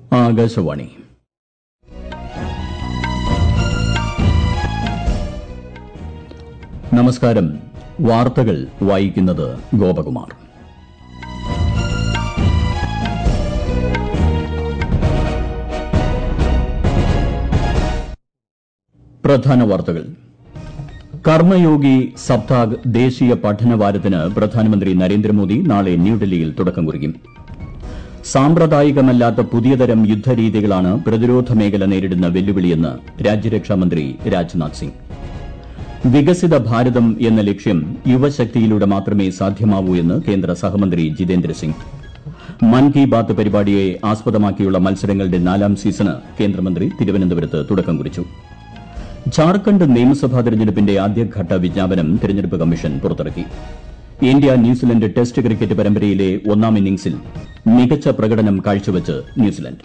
ആകാശവാണി നമസ്കാരം വാർത്തകൾ വായിക്കുന്നത് ഗോപകുമാർ പ്രധാന വാർത്തകൾ കർമ്മയോഗി സപ്താഗ് ദേശീയ പഠനവാരത്തിന് പ്രധാനമന്ത്രി നരേന്ദ്രമോദി നാളെ ന്യൂഡൽഹിയിൽ തുടക്കം കുറിക്കും സാമ്പ്രദായികമല്ലാത്ത പുതിയതരം യുദ്ധരീതികളാണ് പ്രതിരോധ മേഖല നേരിടുന്ന വെല്ലുവിളിയെന്ന് രാജ്യരക്ഷാമന്ത്രി രാജ്നാഥ് സിംഗ് വികസിത ഭാരതം എന്ന ലക്ഷ്യം യുവശക്തിയിലൂടെ മാത്രമേ സാധ്യമാവൂ എന്ന് കേന്ദ്ര സഹമന്ത്രി ജിതേന്ദ്ര സിംഗ് മൻ കി ബാത്ത് പരിപാടിയെ ആസ്പദമാക്കിയുള്ള മത്സരങ്ങളുടെ നാലാം സീസണ് കേന്ദ്രമന്ത്രി തിരുവനന്തപുരത്ത് തുടക്കം കുറിച്ചു ഝാർഖണ്ഡ് നിയമസഭാ തെരഞ്ഞെടുപ്പിന്റെ ആദ്യഘട്ട വിജ്ഞാപനം തെരഞ്ഞെടുപ്പ് കമ്മീഷൻ പുറത്തിറക്കി ഇന്ത്യ ന്യൂസിലന്റ് ടെസ്റ്റ് ക്രിക്കറ്റ് പരമ്പരയിലെ ഒന്നാം ഇന്നിംഗ്സിൽ മികച്ച പ്രകടനം കാഴ്ചവച്ച് ന്യൂസിലന്റ്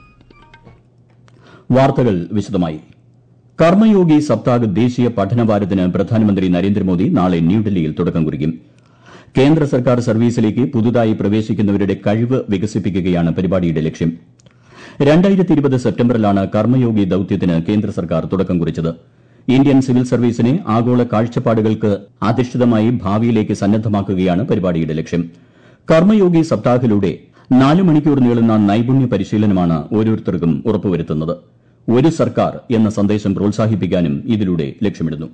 വാർത്തകൾ വിശദമായി കർമ്മയോഗി സപ്താഗ് ദേശീയ പഠനവാരത്തിന് പ്രധാനമന്ത്രി നരേന്ദ്രമോദി നാളെ ന്യൂഡൽഹിയിൽ തുടക്കം കുറിക്കും കേന്ദ്ര സർക്കാർ സർവീസിലേക്ക് പുതുതായി പ്രവേശിക്കുന്നവരുടെ കഴിവ് വികസിപ്പിക്കുകയാണ് പരിപാടിയുടെ ലക്ഷ്യം സെപ്റ്റംബറിലാണ് കർമ്മയോഗി ദൌത്യത്തിന് കേന്ദ്ര സർക്കാർ തുടക്കം കുറിച്ചത് ഇന്ത്യൻ സിവിൽ സർവീസിനെ ആഗോള കാഴ്ചപ്പാടുകൾക്ക് അധിഷ്ഠിതമായി ഭാവിയിലേക്ക് സന്നദ്ധമാക്കുകയാണ് പരിപാടിയുടെ ലക്ഷ്യം കർമ്മയോഗി സപ്താഹിലൂടെ നാല് മണിക്കൂർ നീളുന്ന നൈപുണ്യ പരിശീലനമാണ് ഓരോരുത്തർക്കും ഉറപ്പുവരുത്തുന്നത് ഒരു സർക്കാർ എന്ന സന്ദേശം പ്രോത്സാഹിപ്പിക്കാനും ഇതിലൂടെ ലക്ഷ്യമിടുന്നു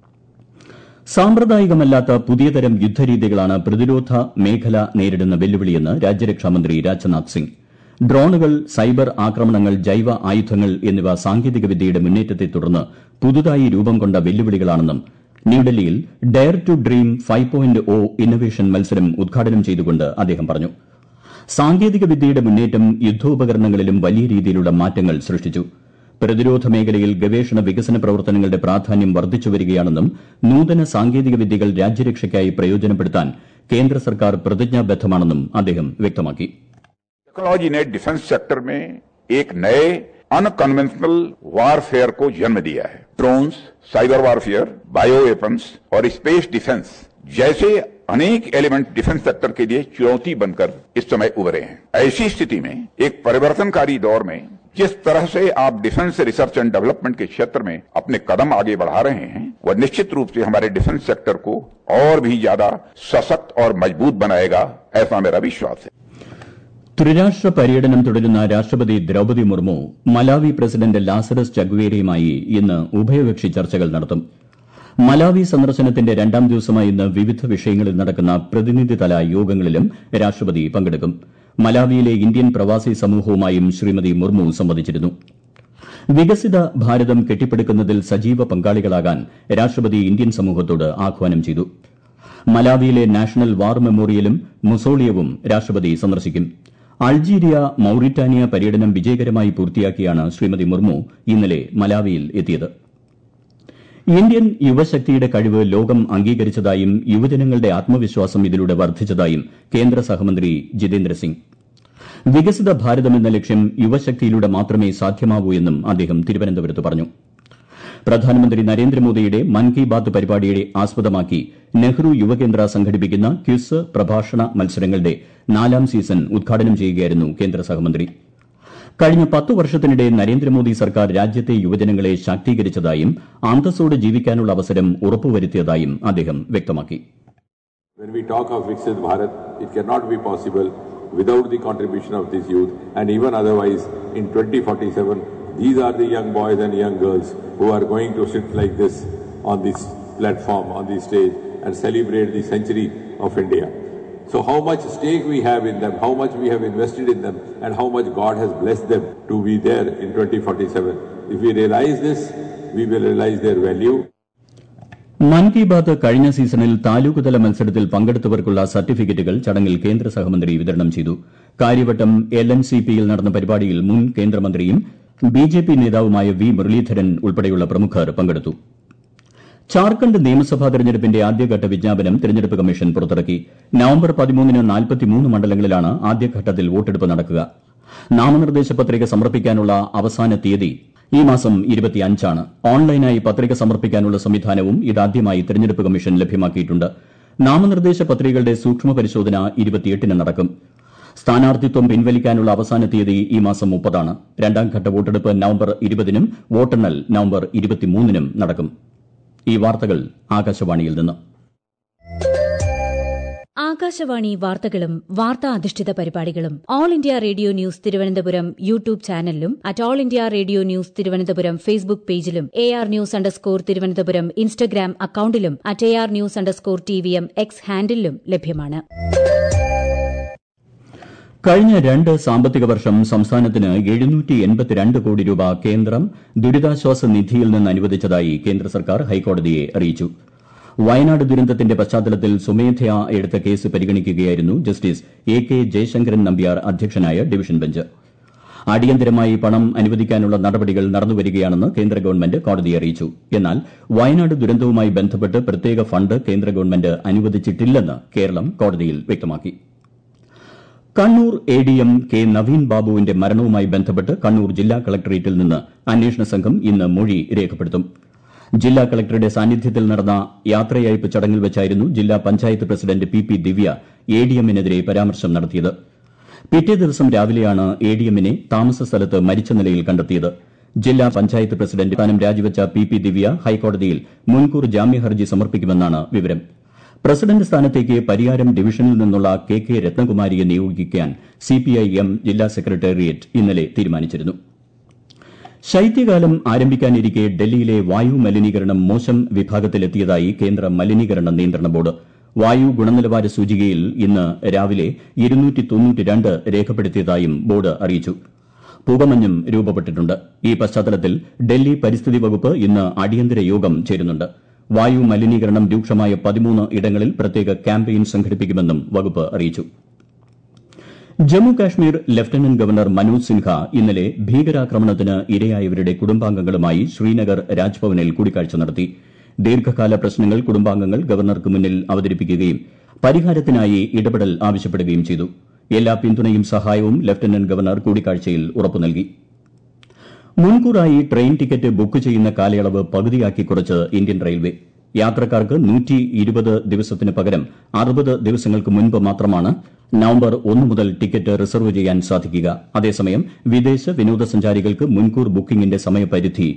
സാമ്പ്രദായികമല്ലാത്ത പുതിയതരം യുദ്ധരീതികളാണ് പ്രതിരോധ മേഖല നേരിടുന്ന വെല്ലുവിളിയെന്ന് രാജ്യരക്ഷാമന്ത്രി രാജ്നാഥ് സിംഗ് ഡ്രോണുകൾ സൈബർ ആക്രമണങ്ങൾ ജൈവ ആയുധങ്ങൾ എന്നിവ സാങ്കേതികവിദ്യയുടെ മുന്നേറ്റത്തെ തുടർന്ന് പുതുതായി രൂപം കൊണ്ട വെല്ലുവിളികളാണെന്നും ന്യൂഡൽഹിയിൽ dare to dream five point O innovation മത്സരം ഉദ്ഘാടനം ചെയ്തുകൊണ്ട് അദ്ദേഹം പറഞ്ഞു സാങ്കേതികവിദ്യയുടെ മുന്നേറ്റം യുദ്ധോപകരണങ്ങളിലും വലിയ രീതിയിലുള്ള മാറ്റങ്ങൾ സൃഷ്ടിച്ചു പ്രതിരോധ മേഖലയിൽ ഗവേഷണ വികസന പ്രവർത്തനങ്ങളുടെ പ്രാധാന്യം വർദ്ധിച്ചുവരികയാണെന്നും നൂതന സാങ്കേതികവിദ്യകൾ രാജ്യരക്ഷയ്ക്കായി പ്രയോജനപ്പെടുത്താൻ കേന്ദ്ര സർക്കാർ പ്രതിജ്ഞാബദ്ധമാണെന്നും അദ്ദേഹം വ്യക്തമാക്കി टेक्नोलॉजी ने डिफेंस सेक्टर में एक नए अनकन्वेंशनल वारफेयर को जन्म दिया है drones cyber warfare bio weapons और स्पेस डिफेंस जैसे अनेक एलिमेंट डिफेंस सेक्टर के लिए चुनौती बनकर इस समय उभरे हैं ऐसी स्थिति में एक परिवर्तनकारी दौर में जिस तरह से आप डिफेंस रिसर्च एंड डेवलपमेंट के क्षेत्र में अपने कदम आगे बढ़ा रहे हैं वह निश्चित रूप से हमारे डिफेंस सेक्टर को और भी ज्यादा सशक्त और मजबूत बनाएगा ऐसा मेरा विश्वास है ത്രിരാഷ്ട്ര പര്യടനം തുടരുന്ന രാഷ്ട്രപതി Droupadi Murmu Malawi president Lazarus ചഗ്വേരയുമായി ഇന്ന് ഉഭയകക്ഷി ചർച്ചകൾ നടത്തും മലാവി സന്ദർശനത്തിന്റെ രണ്ടാം ദിവസമായ ഇന്ന് വിവിധ വിഷയങ്ങളിൽ നടക്കുന്ന പ്രതിനിധിതല യോഗങ്ങളിലും രാഷ്ട്രപതി പങ്കെടുക്കും മലാവിയിലെ ഇന്ത്യൻ പ്രവാസി സമൂഹവുമായും ശ്രീമതി മുർമു സംവദിച്ചിരുന്നു വികസിത ഭാരതം കെട്ടിപ്പടുക്കുന്നതിൽ സജീവ പങ്കാളികളാകാൻ രാഷ്ട്രപതി ഇന്ത്യൻ സമൂഹത്തോട് ആഹ്വാനം ചെയ്തു മലാവിയിലെ നാഷണൽ വാർ മെമ്മോറിയലും മുസോളിയവും രാഷ്ട്രപതി സന്ദർശിക്കും അൾജീരിയ മൌറിറ്റാനിയ പര്യടനം വിജയകരമായി പൂർത്തിയാക്കിയാണ് ശ്രീമതി മുർമു ഇന്നലെ മലാവിയിൽ എത്തിയത് ഇന്ത്യൻ യുവശക്തിയുടെ കഴിവ് ലോകം അംഗീകരിച്ചതായും യുവജനങ്ങളുടെ ആത്മവിശ്വാസം ഇതിലൂടെ വർദ്ധിച്ചതായും കേന്ദ്ര സഹമന്ത്രി ജിതേന്ദ്ര സിംഗ് വികസിത ഭാരതം എന്ന ലക്ഷ്യം യുവശക്തിയിലൂടെ മാത്രമേ സാധ്യമാവൂ എന്നും അദ്ദേഹം തിരുവനന്തപുരത്ത് പറഞ്ഞു പ്രധാനമന്ത്രി നരേന്ദ്രമോദിയുടെ മൻ കി ബാത്ത് പരിപാടിയെ ആസ്പദമാക്കി നെഹ്റു യുവകേന്ദ്ര സംഘടിപ്പിക്കുന്ന ക്വിസ് പ്രഭാഷണ മത്സരങ്ങളുടെ നാലാം സീസൺ ഉദ്ഘാടനം ചെയ്യുകയായിരുന്നു കേന്ദ്ര സഹമന്ത്രി കഴിഞ്ഞ പത്തു വർഷത്തിനിടെ നരേന്ദ്രമോദി സർക്കാർ രാജ്യത്തെ യുവജനങ്ങളെ ശാക്തീകരിച്ചതായും അന്തസ്സോടെ ജീവിക്കാനുള്ള അവസരം ഉറപ്പുവരുത്തിയതായും അദ്ദേഹം വ്യക്തമാക്കി When we talk of Viksit Bharat, it cannot be possible without the contribution of this youth and even otherwise in 2047 these are the young boys and young girls who are going to sit like this on this platform, on this stage and celebrate the century of India. So how much stake we have in them, how much we have invested in them and how much God has blessed them to be there in 2047. If we realize this, we will realize their value. മൻ കി ബാത്ത് കഴിഞ്ഞ സീസണിൽ താലൂക്ക് തല മത്സരത്തിൽ പങ്കെടുത്തവർക്കുള്ള സർട്ടിഫിക്കറ്റുകൾ ചടങ്ങിൽ കേന്ദ്ര സഹമന്ത്രി വിതരണം ചെയ്തു കാര്യവട്ടം എൽ എൻ സി പിയിൽ നടന്ന പരിപാടിയിൽ മുൻ കേന്ദ്രമന്ത്രിയും ബി ജെ പി നേതാവുമായ വി മുരളീധരൻ ഉൾപ്പെടെയുള്ള പ്രമുഖർ പങ്കെടുത്തു ഝാർഖണ്ഡ് നിയമസഭാ തെരഞ്ഞെടുപ്പിന്റെ ആദ്യഘട്ട വിജ്ഞാപനം തെരഞ്ഞെടുപ്പ് കമ്മീഷൻ പുറത്തിറക്കി നവംബർ പതിമൂന്നിന് നാൽപ്പത്തിമൂന്ന് മണ്ഡലങ്ങളിലാണ് ആദ്യഘട്ടത്തിൽ വോട്ടെടുപ്പ് നടക്കുക നാമനിർദ്ദേശ പത്രിക സമർപ്പിക്കാനുള്ള അവസാന തീയതി ഈ മാസം ഇരുപത്തിയഞ്ചാണ് ഓൺലൈനായി പത്രിക സമർപ്പിക്കാനുള്ള സംവിധാനവും ഇതാദ്യമായി തെരഞ്ഞെടുപ്പ് കമ്മീഷൻ ലഭ്യമാക്കിയിട്ടുണ്ട് നാമനിർദ്ദേശ പത്രികകളുടെ സൂക്ഷ്മ പരിശോധന ഇരുപത്തിയെട്ടിന് നടക്കും സ്ഥാനാർത്ഥിത്വം പിൻവലിക്കാനുള്ള അവസാന തീയതി ഈ മാസം മുപ്പതാണ് രണ്ടാം ഘട്ട വോട്ടെടുപ്പ് നവംബർ ഇരുപതിനും വോട്ടെണ്ണൽ നവംബർ ഇരുപത്തിമൂന്നിനും നടക്കും ഈ വാർത്തകൾ ആകാശവാണിയിൽ നിന്ന് ആകാശവാണി വാർത്തകളും വാർത്താ അധിഷ്ഠിത പരിപാടികളും all India radio news Thiruvananthapuram YouTube ചാനലിലും at all India radio news Thiruvananthapuram Facebook പേജിലും A R news underscore Thiruvananthapuram Instagram അക്കൌണ്ടിലും at A R news underscore T V M X ഹാൻഡിലും ലഭ്യമാണ് കഴിഞ്ഞ രണ്ട് സാമ്പത്തിക വർഷം സംസ്ഥാനത്തിന് എഴുന്നൂറ്റി എൺപത്തിരണ്ട് കോടി രൂപ കേന്ദ്രം ദുരിതാശ്വാസ നിധിയിൽ നിന്ന് അനുവദിച്ചതായി കേന്ദ്ര സർക്കാർ ഹൈക്കോടതിയെ അറിയിച്ചു വയനാട് ദുരന്തത്തിന്റെ പശ്ചാത്തലത്തിൽ സ്വമേധയാ എടുത്ത കേസ് പരിഗണിക്കുകയായിരുന്നു justice A K Jayasankaran Nambiar അധ്യക്ഷനായ ഡിവിഷൻ ബെഞ്ച് അടിയന്തരമായി പണം അനുവദിക്കാനുള്ള നടപടികൾ നടന്നുവരികയാണെന്ന് കേന്ദ്ര ഗവൺമെന്റ് കോടതിയെ അറിയിച്ചു എന്നാൽ വയനാട് ദുരന്തവുമായി ബന്ധപ്പെട്ട് പ്രത്യേക ഫണ്ട് കേന്ദ്ര ഗവൺമെന്റ് അനുവദിച്ചിട്ടില്ലെന്ന് കേരളം കോടതിയിൽ വ്യക്തമാക്കി Kannur A D M K Naveen ബാബുവിന്റെ മരണവുമായി ബന്ധപ്പെട്ട് കണ്ണൂർ ജില്ലാ കളക്ടറേറ്റിൽ നിന്ന് അന്വേഷണ സംഘം ഇന്ന് മൊഴി രേഖപ്പെടുത്തും ജില്ലാ കളക്ടറുടെ സാന്നിധ്യത്തിൽ നടന്ന യാത്രയയപ്പ് ചടങ്ങിൽ വെച്ചായിരുന്നു ജില്ലാ panchayat president P P Divya A D എമ്മിനെതിരെ പരാമർശം നടത്തിയത് പിറ്റേ ദിവസം രാവിലെയാണ് എ ഡി എമ്മിനെ താമസ സ്ഥലത്ത് മരിച്ച നിലയിൽ കണ്ടെത്തിയത് ജില്ലാ പഞ്ചായത്ത് പ്രസിഡന്റ് സ്ഥാനം രാജിവെച്ച പി പി ദിവ്യ ഹൈക്കോടതിയിൽ മുൻകൂർ ജാമ്യഹർജി സമർപ്പിക്കുമെന്നാണ് വിവരം പ്രസിഡന്റ് സ്ഥാനത്തേക്ക് പരിയാരം ഡിവിഷനിൽ നിന്നുള്ള കെ കെ രത്നകുമാരിയെ നിയോഗിക്കാൻ സിപിഐഎം ജില്ലാ സെക്രട്ടേറിയറ്റ് ഇന്നലെ തീരുമാനിച്ചിരുന്നു ശൈത്യകാലം ആരംഭിക്കാനിരിക്കെ ഡൽഹിയിലെ വായു മലിനീകരണം മോശം വിഭാഗത്തിലെത്തിയതായി കേന്ദ്ര മലിനീകരണ നിയന്ത്രണ ബോർഡ് വായു ഗുണനിലവാര സൂചികയിൽ ഇന്ന് രാവിലെ രേഖപ്പെടുത്തിയതായും ബോർഡ് അറിയിച്ചു പുകമഞ്ഞും രൂപപ്പെട്ടിട്ടുണ്ട് ഈ പശ്ചാത്തലത്തിൽ ഡൽഹി പരിസ്ഥിതി വകുപ്പ് ഇന്ന് അടിയന്തര യോഗം ചേരുന്നുണ്ട് വായു മലിനീകരണം രൂക്ഷമായ പതിമൂന്ന് ഇടങ്ങളിൽ പ്രത്യേക ക്യാമ്പയിൻ സംഘടിപ്പിക്കുമെന്നും വകുപ്പ് അറിയിച്ചു ജമ്മു കാശ്മീർ ലഫ്റ്റനന്റ് ഗവർണർ മനോജ് സിൻഹ ഇന്നലെ ഭീകരാക്രമണത്തിന് ഇരയായവരുടെ കുടുംബാംഗങ്ങളുമായി ശ്രീനഗർ രാജ്ഭവനിൽ കൂടിക്കാഴ്ച നടത്തി ദീർഘകാല പ്രശ്നങ്ങൾ കുടുംബാംഗങ്ങൾ ഗവർണർക്ക് മുന്നിൽ അവതരിപ്പിക്കുകയും പരിഹാരത്തിനായി ഇടപെടൽ ആവശ്യപ്പെടുകയും ചെയ്തു എല്ലാ പിന്തുണയും സഹായവും ലഫ്റ്റനന്റ് ഗവർണർ കൂടിക്കാഴ്ചയിൽ ഉറപ്പു നൽകി മുൻകൂറായി ട്രെയിൻ ടിക്കറ്റ് ബുക്ക് ചെയ്യുന്ന കാലയളവ് പകുതിയാക്കി കുറച്ച് ഇന്ത്യൻ റെയിൽവേ യാത്രക്കാർക്ക് നൂറ്റി ഇരുപത് ദിവസത്തിന് പകരം അറുപത് ദിവസങ്ങൾക്ക് മുൻപ് മാത്രമാണ് നവംബർ ഒന്ന് മുതൽ ടിക്കറ്റ് റിസർവ് ചെയ്യാൻ സാധിക്കുക അതേസമയം വിദേശ വിനോദസഞ്ചാരികൾക്ക് മുൻകൂർ ബുക്കിംഗിന്റെ സമയപരിധി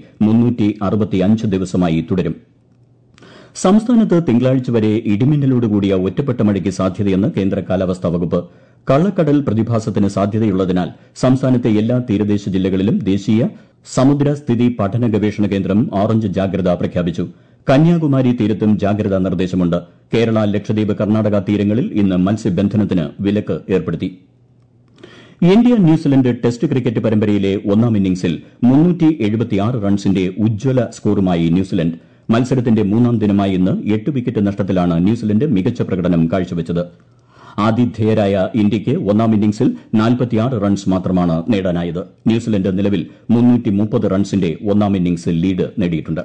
ദിവസമായി തുടരും സംസ്ഥാനത്ത് തിങ്കളാഴ്ച വരെ ഇടിമിന്നലോടുകൂടിയ ഒറ്റപ്പെട്ട മഴയ്ക്ക് സാധ്യതയെന്ന് കേന്ദ്ര കാലാവസ്ഥാ വകുപ്പ് കള്ളക്കടൽ പ്രതിഭാസത്തിന് സാധ്യതയുള്ളതിനാൽ സംസ്ഥാനത്തെ എല്ലാ തീരദേശ ജില്ലകളിലും ദേശീയ സമുദ്ര സ്ഥിതി പഠന ഗവേഷണ കേന്ദ്രം ഓറഞ്ച് ജാഗ്രത പ്രഖ്യാപിച്ചു കന്യാകുമാരി തീരത്തും ജാഗ്രതാ നിർദ്ദേശമുണ്ട് കേരള ലക്ഷദ്വീപ് കർണാടക തീരങ്ങളിൽ ഇന്ന് മത്സ്യബന്ധനത്തിന് വിലക്ക് ഏർപ്പെടുത്തി ഇന്ത്യ ന്യൂസിലന്റ് ടെസ്റ്റ് ക്രിക്കറ്റ് പരമ്പരയിലെ ഒന്നാം ഇന്നിംഗ്സിൽ റൺസിന്റെ ഉജ്ജ്വല സ്കോറുമായി ന്യൂസിലന്റ് മത്സരത്തിന്റെ മൂന്നാം ദിനമായ ഇന്ന് എട്ട് വിക്കറ്റ് നഷ്ടത്തിലാണ് ന്യൂസിലന്റ് മികച്ച പ്രകടനം കാഴ്ചവച്ചത് ആതിഥേയരായ ഇന്ത്യയ്ക്ക് ഒന്നാം ഇന്നിംഗ്സിൽ റൺസ് മാത്രമാണ് നേടാനായത് ന്യൂസിലന്റ് നിലവിൽ റൺസിന്റെ ഒന്നാം ഇന്നിംഗ്സ് ലീഡ് നേടിയിട്ടുണ്ട്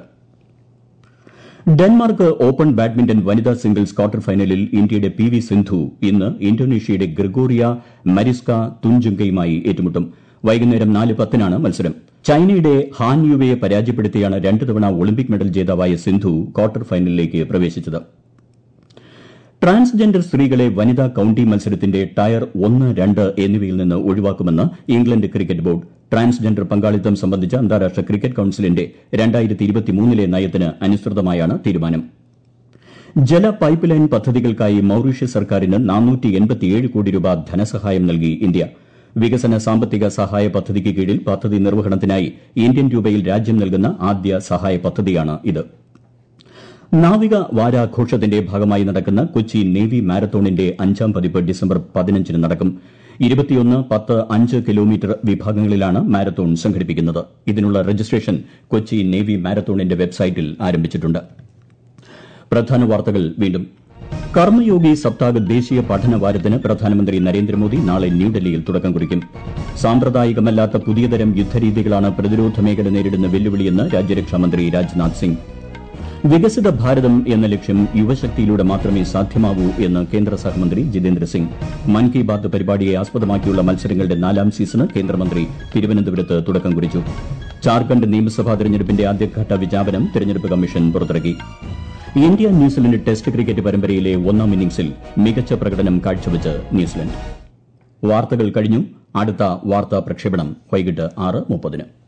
ഡെൻമാർക്ക് ഓപ്പൺ ബാഡ്മിന്റൺ വനിതാ സിംഗിൾസ് ക്വാർട്ടർ ഫൈനലിൽ ഇന്ത്യയുടെ പി വി സിന്ധു ഇന്ന് ഇന്തോനേഷ്യയുടെ ഗ്രിഗോറിയ മരിസ്ക തുൻജുങ്കയുമായി ഏറ്റുമുട്ടും വൈകുന്നേരം നാല് പത്തിനാണ് മത്സരം ചൈനയുടെ ഹാൻ യുവയെ പരാജയപ്പെടുത്തിയാണ് രണ്ട് തവണ ഒളിമ്പിക് മെഡൽ ജേതാവായ സിന്ധു ക്വാർട്ടർ ഫൈനലിലേക്ക് പ്രവേശിച്ചത് ട്രാൻസ്ജെൻഡർ സ്ത്രീകളെ വനിതാ കൌണ്ടി മത്സരത്തിന്റെ ടയർ ഒന്ന് രണ്ട് എന്നിവയിൽ നിന്ന് ഒഴിവാക്കുമെന്ന് ഇംഗ്ലണ്ട് ക്രിക്കറ്റ് ബോർഡ് ട്രാൻസ്ജെൻഡർ പങ്കാളിത്തം സംബന്ധിച്ച അന്താരാഷ്ട്ര ക്രിക്കറ്റ് കൌൺസിലിന്റെ ലെ നയത്തിന് അനുസൃതമായാണ് തീരുമാനം ജല പൈപ്പ് ലൈൻ പദ്ധതികൾക്കായി മൌറീഷ്യസ് സർക്കാരിന് കോടി രൂപ ധനസഹായം നൽകി ഇന്ത്യ വികസന സാമ്പത്തിക സഹായ പദ്ധതിക്ക് കീഴിൽ പദ്ധതി നിർവ്വഹണത്തിനായി ഇന്ത്യൻ രൂപയിൽ രാജ്യം നൽകുന്ന ആദ്യ സഹായ പദ്ധതിയാണ് ഇത് നാവിക വാരാഘോഷത്തിന്റെ ഭാഗമായി നടക്കുന്ന കൊച്ചി നേവി മാരത്തോണിന്റെ അഞ്ചാം പതിപ്പ് ഡിസംബർ പതിനഞ്ചിന് നടക്കും ഇരുപത്തിയൊന്ന് പത്ത് അഞ്ച് കിലോമീറ്റർ വിഭാഗങ്ങളിലാണ് മാരത്തോൺ സംഘടിപ്പിക്കുന്നത് ഇതിനുള്ള രജിസ്ട്രേഷൻ കൊച്ചി നേവി മാരത്തോണിന്റെ വെബ്സൈറ്റിൽ ആരംഭിച്ചിട്ടുണ്ട് പ്രധാന വാർത്തകൾ വീണ്ടും കർമ്മയോഗി സപ്താഹ് ദേശീയ പഠന വാരത്തിന് പ്രധാനമന്ത്രി നരേന്ദ്രമോദി നാളെ ന്യൂഡൽഹിയിൽ തുടക്കം കുറിക്കും സാമ്പ്രദായികമല്ലാത്ത പുതിയതരം യുദ്ധരീതികളാണ് പ്രതിരോധ മേഖല നേരിടുന്ന വെല്ലുവിളിയെന്ന് രാജ്യരക്ഷാമന്ത്രി രാജ്നാഥ് സിംഗ് വികസിത ഭാരതം എന്ന ലക്ഷ്യം യുവശക്തിയിലൂടെ മാത്രമേ സാധ്യമാവൂ എന്ന് കേന്ദ്ര സഹമന്ത്രി ജിതേന്ദ്ര സിംഗ് മൻ കി ബാത് പരിപാടിയെ ആസ്പദമാക്കിയുള്ള മത്സരങ്ങളുടെ നാലാം സീസണ് കേന്ദ്രമന്ത്രി തിരുവനന്തപുരത്ത് തുടക്കം കുറിച്ചു ജാർഖണ്ഡ് നിയമസഭാ തെരഞ്ഞെടുപ്പിന്റെ ആദ്യഘട്ട വിജ്ഞാപനം തെരഞ്ഞെടുപ്പ് കമ്മീഷൻ പുറത്തിറക്കി ഇന്ത്യ ന്യൂസിലന്റ് ടെസ്റ്റ് ക്രിക്കറ്റ് പരമ്പരയിലെ ഒന്നാം ഇന്നിംഗ്സിൽ മികച്ച പ്രകടനം കാഴ്ചവെച്ച് ന്യൂസിലന്റ് വാർത്തകൾ കഴിഞ്ഞു അടുത്ത വാർത്താ പ്രക്ഷേപണം വൈകിട്ട് ആറ് മുപ്പതിന്